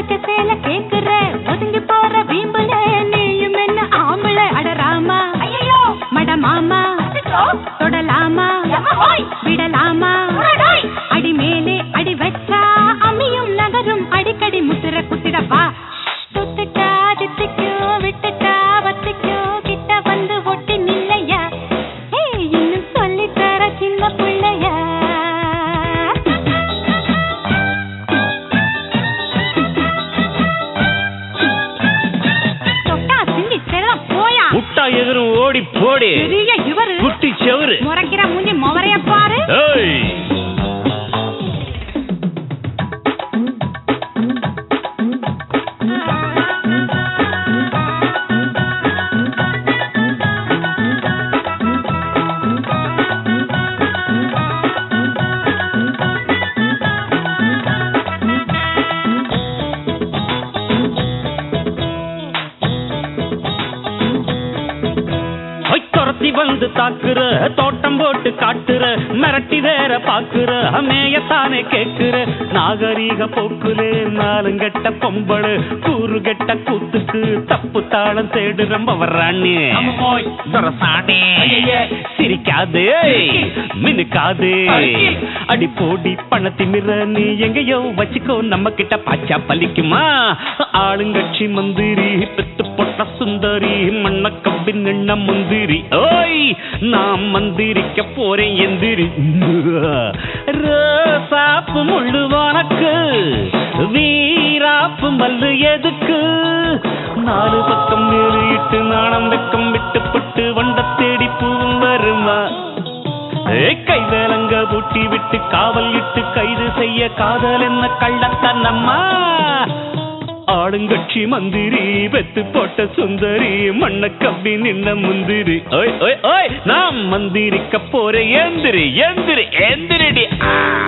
பச்சை சேல கேக்குற ஒதுங்கி போற வீம்புல நீயும் என்ன ஆம்பள அட ராமா ஐயோ மட மாமா தொடலாமா விடலாமா அடி மேலே அடி வச்சா அம்மியும் நகரும் அடிக்கடி முத்திர குத்திடப்பா தொட்டுட்டா தித்திக்கோ விட்டுட்டா வத்திக்கோ கிட்ட வந்து ஒட்டி நில்லையா ஏய் இன்னும் சொல்லித் தர சின்ன பிள்ளையா தொட்டா சிந்தி செல்லம் போயா முட்டா எதிரும் ஓடி போடி பெரிய இவரு குட்டி செவரு முறைக்கிற மூஞ்சி முவரைய பாரு ஏய் ஒய் துரத்தி வந்து தாக்குற தோட்டம் போட்டு காட்டுற மிரட்டி வேற பாக்குற மேயத்தானே கேக்குற நாகரீக போக்குல நாலுங்கெட்ட பொம்பளு கூறு கெட்ட கூத்துக்கு தப்பு தாளம் தேடு ரொம்ப வர்றானே சிரிக்காதே மினுக்காதே அடி போடி பணத்தி மிர நீ எங்கேயோ வச்சுக்கோ நம்ம கிட்ட பாச்சா பலிக்குமா ஆளுங்கட்சி மந்திரி பெத்து பொட்ட சுந்தரி மண்ண கம்பின் எண்ண முந்திரி ஓய் நான் மந்திரிக்க போறேன் எந்திரி ரோசாப்பு முள்ளு உனக்கு வீராப்பு மல்லு எதுக்கு நாலு பக்கம் மேலிட்டு நாணம் வெக்கம் விட்டு பட்டு வண்ட தேடி பூவும் வருமா ஏய், கை வேலங்க பூட்டி விட்டு காவல் இட்டு கைது செய்ய காதல் என்ன கள்ளத்தனம்மா ஆளுங்கட்சி மந்திரி வெத்து போட்ட சுந்தரி மண்ண கம்பி நின்ன முந்திரி ஓய் ஓய் ஓய் நாம் மந்திரிக்க போறேன் எந்திரி எந்திரி எந்திரிடி ஆ